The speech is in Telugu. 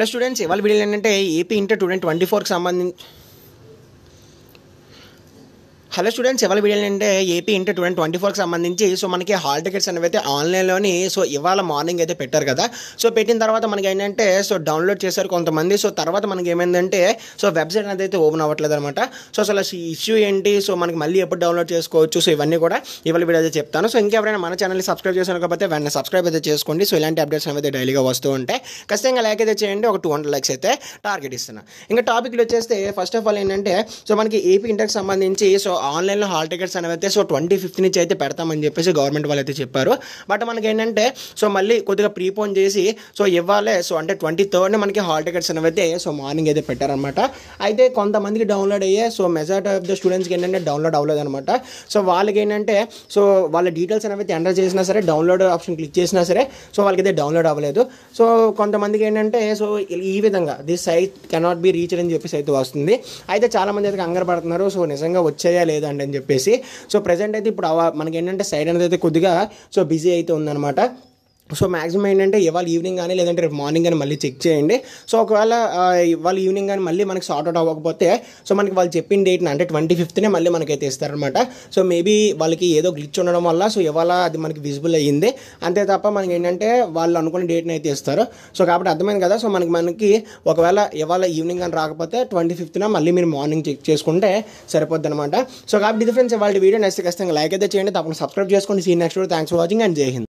హలో స్టూడెంట్స్ ఇవాళ వీడియో ఏంటంటే AP inter two thousand twenty ఫోర్కి సంబంధించి హలో స్టూడెంట్స్ ఇవాళ వీడియో ఏంటంటే AP inter two thousand twenty ఫోర్కి సంబంధించి సో మనకి హాల్ టికెట్స్ అనేవి అయితే ఆన్లైన్లోని సో ఇవాళ మార్నింగ్ అయితే పెట్టారు కదా సో పెట్టిన తర్వాత మనకి ఏంటంటే సో డౌన్లోడ్ చేశారు కొంతమంది సో తర్వాత మనకి ఏమైందంటే సో వెబ్సైట్ అనేది అయితే ఓపెన్ అవ్వట్లేదు అనమాట సో అసలు ఇష్యూ ఏంటి సో మనకి మళ్ళీ ఎప్పుడు డౌన్లోడ్ చేసుకోవచ్చు సో ఇవన్నీ కూడా ఇవాళ వీడియో అయితే చెప్తాను సో ఇంకెవరైనా మన ఛానల్ని సబ్స్క్రైబ్ చేశారు కాబట్టి వెంటనే సబ్స్క్రైబ్ అయితే చేసుకోండి సో ఇలాంటి అప్డేట్స్ అయితే డైలీగా వస్తూ ఉంటాయి ఖచ్చితంగా లైక్ అయితే చేయండి ఒక టూ హండ్రెడ్ లైక్స్ అయితే టార్గెట్ ఇస్తున్నా ఇంకా టాపిక్లు వచ్చేస్తే ఫస్ట్ ఆఫ్ ఆల్ ఏంటంటే సో మనకి ఏపీ ఇంటర్కి సంబంధించి సో ఆన్లైన్లో హాల్ టికెట్స్ అనేవి అయితే సో ట్వంటీ ఫిఫ్త్ నుంచి అయితే పెడతామని చెప్పేసి గవర్నమెంట్ వాళ్ళు అయితే చెప్పారు బట్ మనకి ఏంటంటే సో మళ్ళీ కొద్దిగా ప్రీపోన్ చేసి సో ఇవ్వాలి సో అంటే ట్వంటీ థర్డ్ని మనకి హాల్ టికెట్స్ అనేవి అయితే సో మార్నింగ్ అయితే పెట్టారనమాట అయితే కొంతమందికి డౌన్లోడ్ అయ్యే సో మెజారిటీ ఆఫ్ ద స్టూడెంట్స్కి ఏంటంటే డౌన్లోడ్ అవ్వలేదు అనమాట సో వాళ్ళకి ఏంటంటే సో వాళ్ళ డీటెయిల్స్ అనేవి అయితే ఎంటర్ చేసినా సరే డౌన్లోడ్ ఆప్షన్ క్లిక్ చేసినా సరే సో వాళ్ళకైతే డౌన్లోడ్ అవ్వలేదు సో కొంతమందికి ఏంటంటే సో ఈ విధంగా this site cannot be reach అని చెప్పేసి అయితే వస్తుంది అయితే చాలామంది అయితే కంగారు పడుతున్నారు సో నిజంగా వచ్చాయా లేదండి అని చెప్పేసి సో ప్రజెంట్ అయితే ఇప్పుడు అవ- మనకి ఏంటంటే సైడ్ అనేది అయితే కొద్దిగా సో బిజీ అయితే ఉందన్నమాట సో మ్యాక్సిమం ఏంటంటే ఇవాళ ఈవినింగ్ కానీ లేదంటే రేపు మార్నింగ్ కానీ మళ్ళీ చెక్ చేయండి సో ఒకవేళ ఆ, ఇవాళ ఈవినింగ్ కానీ మళ్ళీ మనకి సార్ట్ అవుట్ అవ్వకపోతే సో మనకి వాళ్ళు చెప్పిన డేట్ని అంటే ట్వంటీ ఫిఫ్త్నే మళ్ళీ మనకైతే ఇస్తారనమాట సో మేబీ వాళ్ళకి ఏదో గ్లిచ్ ఉండడం వల్ల సో ఇవాళ అది మనకి విజిబుల్ అయ్యింది అంతే తప్ప మనకి ఏంటంటే వాళ్ళు అనుకున్న డేట్ని అయితే ఇస్తారు సో కాబట్టి అర్థమైంది కదా సో మనకి మనకి ఒకవేళ ఇవాళ ఈవినింగ్ కానీ రాకపోతే ట్వంటీ ఫిఫ్త్న మళ్ళీ మీరు మార్నింగ్ చెక్ చేసుకుంటే సరిపోద్ది అనమాట సో కాబట్టి ఇది ఫ్రెండ్స్ వాళ్ళ వీడియో నెక్స్ట్ ఖచ్చితంగా లైక్ అయితే చేయండి తప్పకుండా సబ్స్క్రైబ్ చేసుకోండి see next thanks for watching and Jai Hind